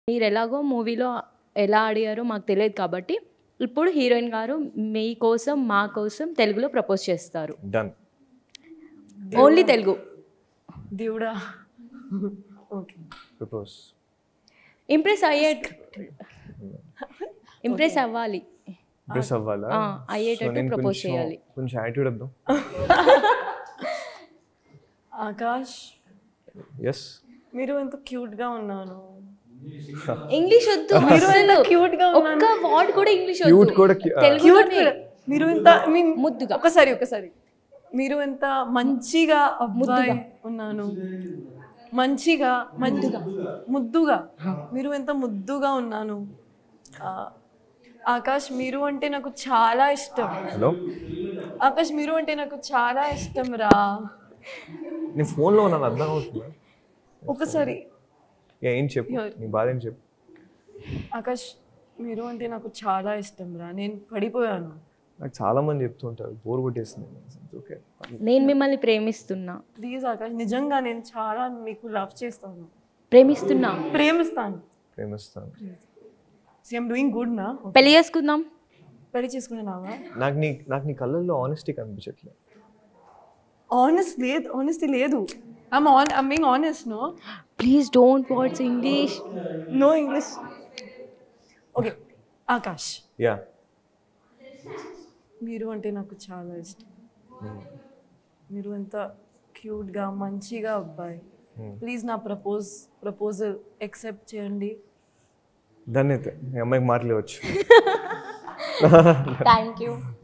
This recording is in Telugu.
మీరు ఎలాగో మూవీలో ఎలా ఆడారో మాకు తెలియదు కాబట్టి ఇప్పుడు హీరోయిన్ గారు మీ కోసం మా కోసం తెలుగులో ప్రపోజ్ చేస్తారు డన్ ఓన్లీ తెలుగు దేవుడా ఓకే ప్రపోజ్ ఇంప్రెస్ అయ్యే ఇంప్రెస్ అవ్వాలి ఇంప్రెస్ అవ్వాలా ఆ, అయ్యేటట్టు So, నేను propose కొంచెం- చేయాలి. కొంచెం యాటిట్యూడ్ వద్దాం ఆకాష్ ఎస్ మీరు ఎంత క్యూట్ గా ఉన్నాను ఇంగ్లీష్ వద్దు మీరు ఎంత అసలు. క్యూట్ గా ఉన్నాను ఒక్క వర్డ్ కూడా ఇంగ్లీష్ క్యూట్ వద్దు కూడా cu- ఆ, తెలుగులోనే మీరు ఎంత I mean, ముద్దుగా. ఒకసారి ఒకసారి మీరు ఎంత మంచిగా అబ్బాయి ఉన్నాను మంచిగా ముద్దుగా ముద్దుగా మీరు ఎంత ముద్దుగా ఉన్నాను ఆ, ఆకాష్ మీరు అంటే నాకు చాలా ఇష్టం హలో ఆకాష్ మీరు అంటే నాకు చాలా ఇష్టం రా నేను ఫోన్లో ఉన్నాను అర్థం అవుతుందా ఒకసారి ఏ, ఏం చెప్పు Yeah. నీ బాధ ఏం చెప్పు ఆకాష్ మీరు అంటే నాకు చాలా ఇష్టం రా నేను పడిపోయాను నాకు చాలా మంది చెప్తుంటారు బోర్ కొట్టేస్తుంది ఓకే నేను మిమ్మల్ని ప్రేమిస్తున్నా ప్లీజ్ ఆకాష్ నిజంగా నేను చాలా మీకు లవ్ చేస్తాను ప్రేమిస్తున్నా ప్రేమిస్తాను ప్రేమిస్తాను ఐఎమ్ డూయింగ్ గుడ్ నా పెళ్లి చేసుకుందాం పెళ్లి చేసుకున్నావా నాకు నీ నాకు నీ కళ్ళల్లో ఆనెస్టీ కనిపించట్లేదు ఆనెస్ట్ లేదు ఆనెస్టీ లేదు I'm on I'm being honest no please don't what's English no English okay Akash yeah మీరు అంటే నాకు చాలా ఇష్టం మీరు ఎంత క్యూట్గా మంచిగా అబ్బాయి ప్లీజ్ నా ప్రపోజ్ ప్రపోజల్ యాక్సెప్ట్ చేయండి దాన్ని అయితే ఈ అమ్మాయికి మాట్లాడవచ్చు థ్యాంక్ యూ